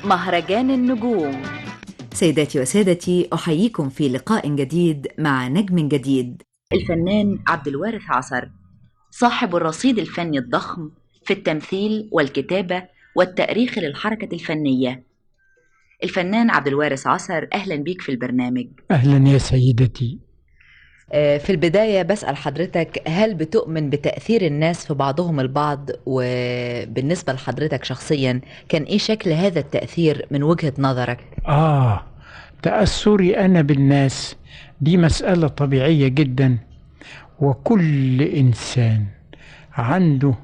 مهرجان النجوم سيداتي وسادتي أحييكم في لقاء جديد مع نجم جديد الفنان عبد الوارث عصر صاحب الرصيد الفني الضخم في التمثيل والكتابة والتأريخ للحركة الفنية الفنان عبد الوارث عصر أهلا بيك في البرنامج أهلا يا سيدتي آه، في البداية بسأل حضرتك هل بتؤمن بتأثير الناس في بعضهم البعض وبالنسبة لحضرتك شخصيا كان إيه شكل هذا التأثير من وجهة نظرك؟ آه تأثري أنا بالناس دي مسألة طبيعية جدا وكل إنسان عنده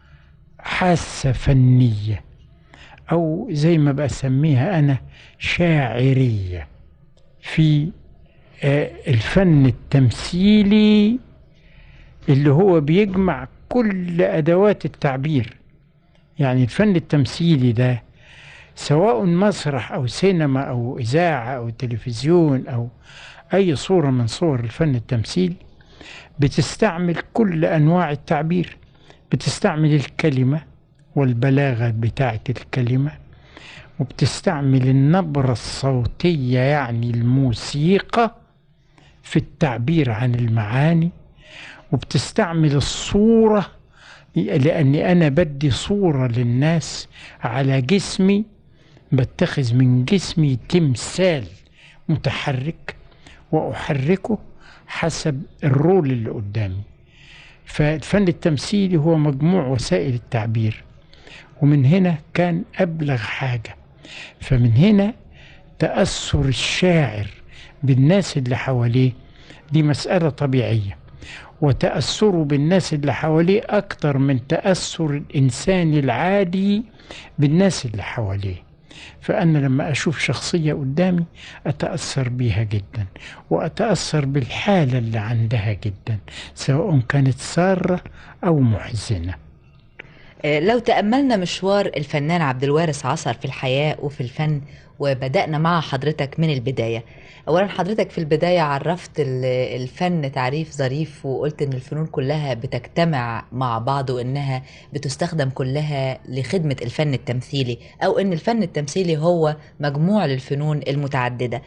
حاسة فنية أو زي ما بسميها أنا شاعرية في آه، الفن التمثيلي اللي هو بيجمع كل أدوات التعبير يعني الفن التمثيلي ده سواء مسرح أو سينما أو إذاعة أو تلفزيون أو أي صورة من صور الفن التمثيلي بتستعمل كل أنواع التعبير بتستعمل الكلمة والبلاغة بتاعة الكلمة وبتستعمل النبرة الصوتية يعني الموسيقى في التعبير عن المعاني وبتستعمل الصورة لأني أنا بدي صورة للناس على جسمي بتخذ من جسمي تمثال متحرك وأحركه حسب الرول اللي قدامي فالفن التمثيلي هو مجموع وسائل التعبير ومن هنا كان أبلغ حاجة فمن هنا تأثر الشاعر بالناس اللي حواليه دي مسألة طبيعية وتأثره بالناس اللي حواليه أكتر من تأثر الإنسان العادي بالناس اللي حواليه فأنا لما أشوف شخصية قدامي أتأثر بيها جدا وأتأثر بالحالة اللي عندها جدا سواء كانت سارة أو محزنة آه، لو تأملنا مشوار الفنان عبد الوارث عصر في الحياة وفي الفن وبدأنا مع حضرتك من البداية أولا حضرتك في البداية عرفت ال- الفن تعريف ظريف وقلت إن الفنون كلها بتجتمع مع بعض وإنها بتستخدم كلها لخدمة الفن التمثيلي أو إن الفن التمثيلي هو مجموع للفنون المتعددة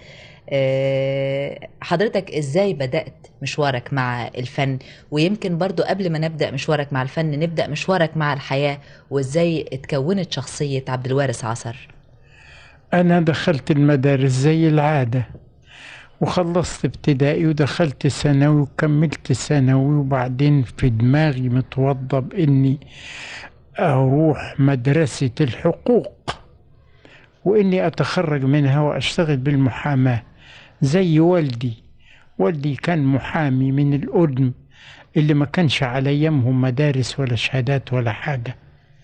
آه، حضرتك إزاي بدأت مشوارك مع الفن ويمكن برضو قبل ما نبدأ مشوارك مع الفن نبدأ مشوارك مع الحياة وإزاي اتكونت شخصية عبد الوارث عصر أنا دخلت المدارس زي العادة وخلصت ابتدائي ودخلت ثانوي وكملت ثانوي وبعدين في دماغي متوضب إني أروح مدرسة الحقوق وإني أتخرج منها وأشتغل بالمحاماة زي والدي والدي كان محامي من القدم اللي ما كانش على أيامهم مدارس ولا شهادات ولا حاجة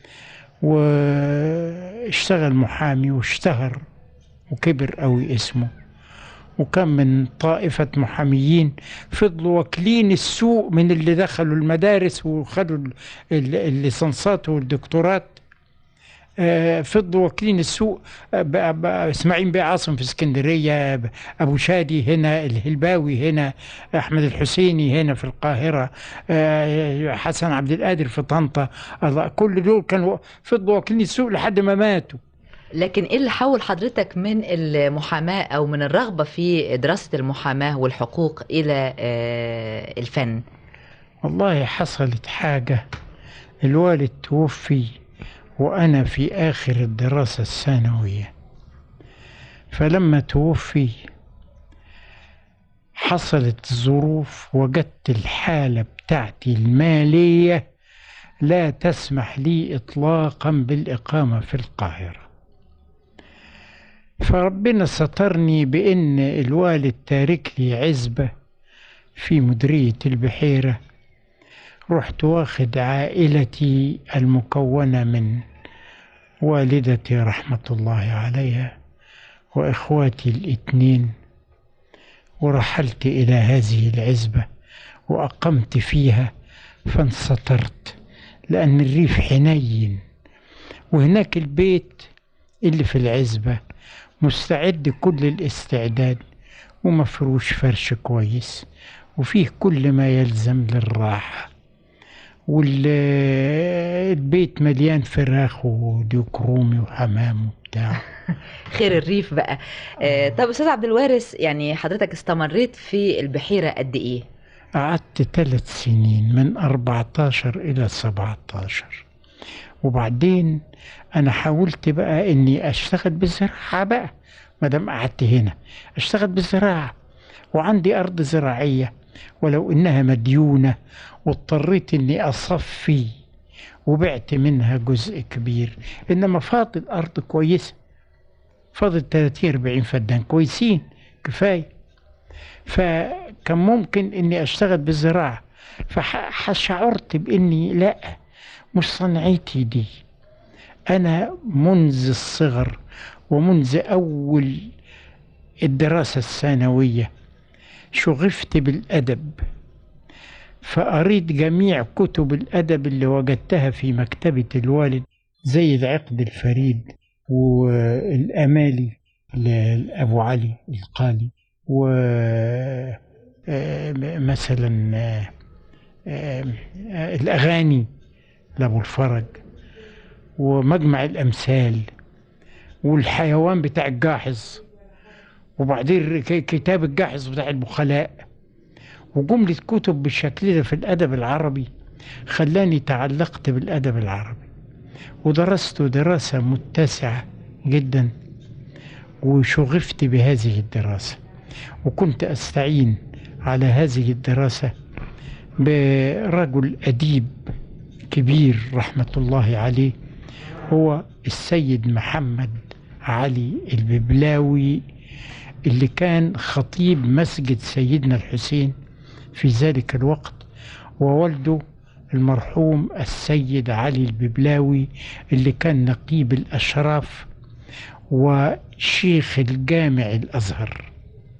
واشتغل محامي واشتهر وكبر قوي اسمه وكان من طائفة محاميين فضلوا واكلين السوق من اللي دخلوا المدارس وخدوا ال- ال- الليسانسات والدكتورات آه، فضلوا واكلين السوق آه، بقى- بقى اسماعيل بيه عاصم في اسكندريه ب- ابو شادي هنا الهلباوي هنا احمد الحسيني هنا في القاهره آه، حسن عبد القادر في طنطا الله كل دول كانوا فضلوا واكلين السوق لحد ما ماتوا لكن ايه اللي حول حضرتك من المحاماة او من الرغبة في دراسة المحاماة والحقوق الى آه، الفن والله حصلت حاجة الوالد توفي وأنا في آخر الدراسة الثانوية فلما توفي حصلت ظروف وجدت الحالة بتاعتي المالية لا تسمح لي إطلاقا بالإقامة في القاهرة فربنا سترني بإن الوالد تارك لي عزبة في مديرية البحيرة رحت واخد عائلتي المكونة من والدتي رحمة الله عليها وإخواتي الاثنين ورحلت إلى هذه العزبة وأقمت فيها فانسطرت لأن الريف حنين وهناك البيت اللي في العزبة مستعد كل الاستعداد ومفروش فرش كويس وفيه كل ما يلزم للراحة والبيت مليان فراخ وديك رومي وحمام بتاعه خير الريف بقى آه، طب استاذ عبد الوارث يعني حضرتك استمريت في البحيره قد ايه قعدت ثلاث سنين من 14 إلى 17 وبعدين أنا حاولت بقى إني أشتغل بالزراعة بقى ما دام قعدت هنا أشتغل بالزراعة وعندي أرض زراعية ولو إنها مديونة واضطريت إني أصفي وبعت منها جزء كبير إنما فاضل أرض كويسة فاضل 30 40 فدان كويسين كفاية فكان ممكن اني اشتغل بالزراعه فشعرت باني لا مش صنعتي دي انا منذ الصغر ومنذ اول الدراسه الثانويه شغفت بالادب فقريت جميع كتب الادب اللي وجدتها في مكتبه الوالد زي العقد الفريد والامالي لابو علي القالي و آه، مثلا آه، آه، الأغاني لأبو الفرج ومجمع الأمثال والحيوان بتاع الجاحظ وبعدين ك- كتاب الجاحظ بتاع البخلاء وجملة كتب بالشكل ده في الأدب العربي خلاني تعلقت بالأدب العربي ودرست دراسة متسعة جدا وشغفت بهذه الدراسة وكنت أستعين على هذه الدراسة برجل أديب كبير رحمة الله عليه هو السيد محمد علي الببلاوي اللي كان خطيب مسجد سيدنا الحسين في ذلك الوقت ووالده المرحوم السيد علي الببلاوي اللي كان نقيب الأشراف وشيخ الجامع الأزهر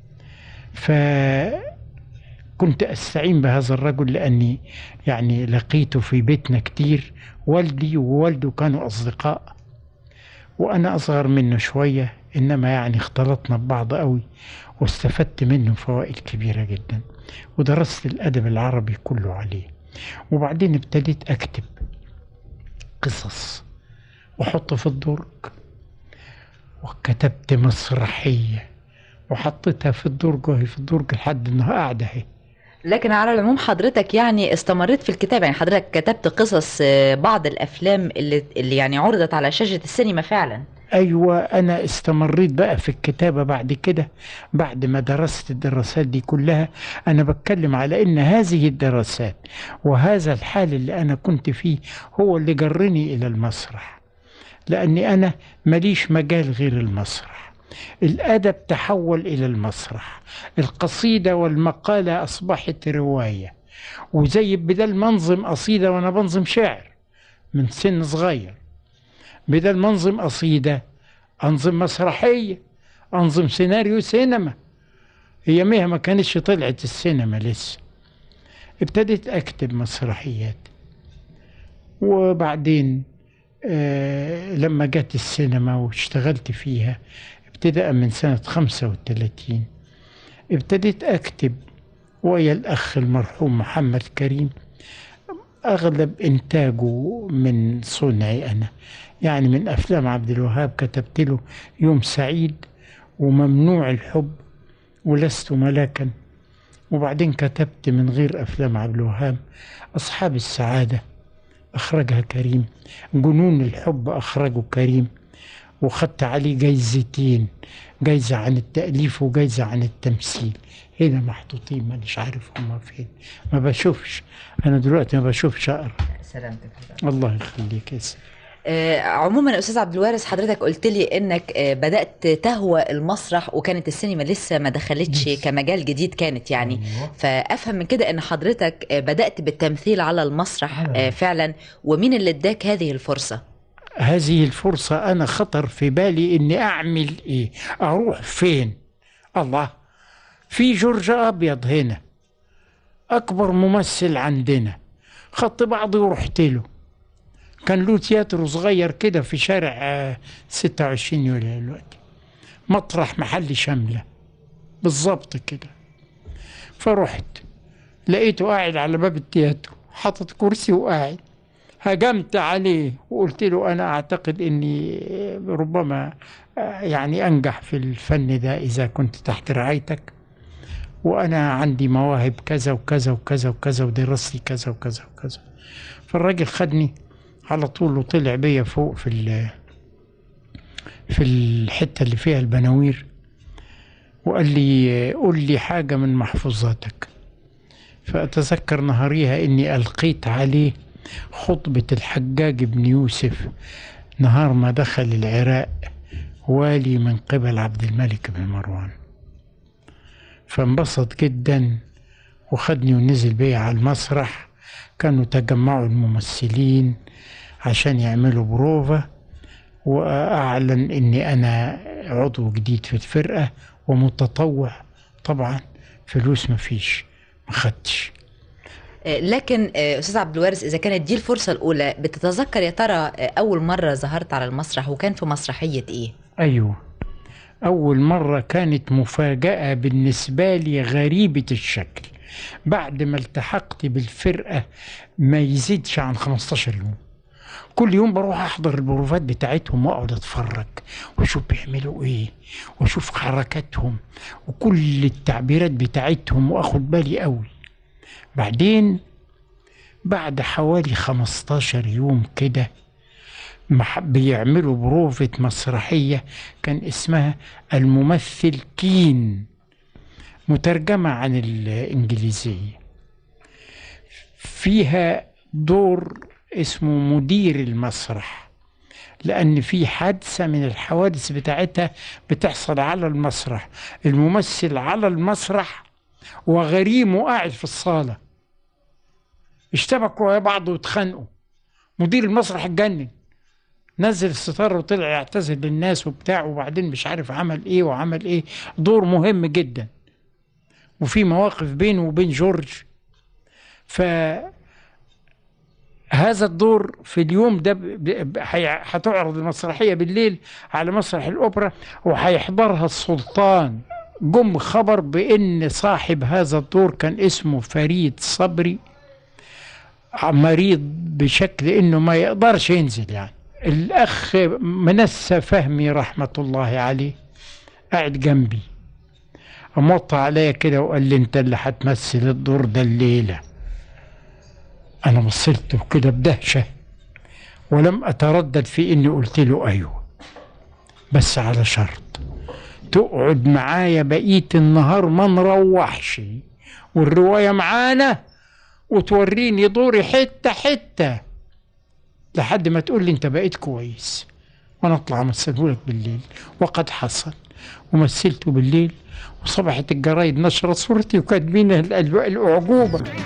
فكنت أستعين بهذا الرجل لأني يعني لقيته في بيتنا كتير والدي ووالده كانوا أصدقاء وأنا أصغر منه شوية إنما يعني اختلطنا ببعض قوي واستفدت منه فوائد كبيرة جدا ودرست الأدب العربي كله عليه وبعدين ابتديت أكتب قصص وأحطه في الدرج وكتبت مسرحية وحطيتها في الدرج وهي في الدرج لحد انها قاعدة اهي لكن على العموم حضرتك يعني استمريت في الكتابه يعني حضرتك كتبت قصص آه، بعض الافلام اللي اللي يعني عرضت على شاشه السينما فعلا ايوه انا استمريت بقى في الكتابة بعد كده بعد ما درست الدراسات دي كلها انا بتكلم على ان هذه الدراسات وهذا الحال اللي انا كنت فيه هو اللي جرني الى المسرح لاني انا ماليش مجال غير المسرح الادب تحول الى المسرح القصيدة والمقالة اصبحت رواية وزي بدل منظم قصيدة وانا بنظم شعر من سن صغير بدل ما انظم قصيدة انظم مسرحية انظم سيناريو سينما هي ميها ما كانتش طلعت السينما لسه ابتديت اكتب مسرحيات وبعدين آه لما جت السينما واشتغلت فيها ابتداء من سنة خمسة وثلاثين ابتديت اكتب ويا الاخ المرحوم محمد كريم اغلب انتاجه من صنعي انا يعني من افلام عبد الوهاب كتبت له يوم سعيد وممنوع الحب ولست ملاكا وبعدين كتبت من غير افلام عبد الوهاب اصحاب السعاده اخرجها كريم جنون الحب اخرجه كريم وخدت عليه جايزتين جايزة عن التأليف وجايزة عن التمثيل هنا محطوطين مانيش عارف هما فين ما بشوفش أنا دلوقتي ما بشوفش أقرأ سلامتك الله يخليك يا سيدي. آه، عموما يا استاذ عبد الوارث حضرتك قلت لي انك آه، بدات تهوى المسرح وكانت السينما لسه ما دخلتش لسه. كمجال جديد كانت يعني أيوة. فافهم من كده ان حضرتك آه، بدات بالتمثيل على المسرح على آه، فعلا ومين اللي اداك هذه الفرصه هذه الفرصة أنا خطر في بالي إني أعمل إيه أروح فين الله في جورج أبيض هنا أكبر ممثل عندنا خدت بعضي ورحت له كان له تياترو صغير كده في شارع آه، 26 يوليو دلوقتي مطرح محل شاملة بالظبط كده فرحت لقيته قاعد على باب التياترو حاطط كرسي وقاعد هجمت عليه وقلت له أنا أعتقد أني ربما يعني أنجح في الفن ده إذا كنت تحت رعايتك وأنا عندي مواهب كذا وكذا وكذا وكذا ودراستي كذا وكذا وكذا فالراجل خدني على طول وطلع بيا فوق في ال في الحتة اللي فيها البناوير وقال لي قول لي حاجة من محفوظاتك فأتذكر نهاريها إني ألقيت عليه خطبة الحجاج بن يوسف نهار ما دخل العراق والي من قبل عبد الملك بن مروان فانبسط جدا وخدني ونزل بيا على المسرح كانوا تجمعوا الممثلين عشان يعملوا بروفا وأعلن إني أنا عضو جديد في الفرقة ومتطوع طبعا فلوس مفيش ما خدتش آه، لكن آه، استاذ عبد الوارث اذا كانت دي الفرصه الاولى بتتذكر يا ترى آه، اول مره ظهرت على المسرح وكان في مسرحيه ايه أيوه أول مرة كانت مفاجأة بالنسبة لي غريبة الشكل بعد ما التحقت بالفرقة ما يزيدش عن 15 يوم كل يوم بروح أحضر البروفات بتاعتهم وأقعد أتفرج وأشوف بيعملوا إيه وأشوف حركاتهم وكل التعبيرات بتاعتهم وأخد بالي قوي بعدين بعد حوالي 15 يوم كده مح- بيعملوا بروفة مسرحية كان اسمها الممثل كين مترجمة عن الإنجليزية فيها دور اسمه مدير المسرح لأن في حادثة من الحوادث بتاعتها بتحصل على المسرح الممثل على المسرح وغريمه قاعد في الصالة اشتبكوا يا بعض واتخانقوا مدير المسرح اتجنن نزل الستار وطلع يعتذر للناس وبتاع وبعدين مش عارف عمل ايه وعمل ايه دور مهم جدا وفي مواقف بينه وبين جورج ف هذا الدور في اليوم ده ب- ب- هي- هتعرض المسرحية بالليل على مسرح الأوبرا وهيحضرها السلطان جم خبر بأن صاحب هذا الدور كان اسمه فريد صبري مريض بشكل انه ما يقدرش ينزل يعني الاخ منسى فهمي رحمه الله عليه قاعد جنبي امط عليا كده وقال لي انت اللي هتمثل الدور ده الليله انا بصيت له كده بدهشه ولم اتردد في اني قلت له ايوه بس على شرط تقعد معايا بقيه النهار ما نروحش والروايه معانا وتوريني دوري حته حته لحد ما تقول لي انت بقيت كويس وانا اطلع امثله لك بالليل وقد حصل ومثلته بالليل وصبحت الجرايد نشرت صورتي وكاتبين ال- ال- الاعجوبه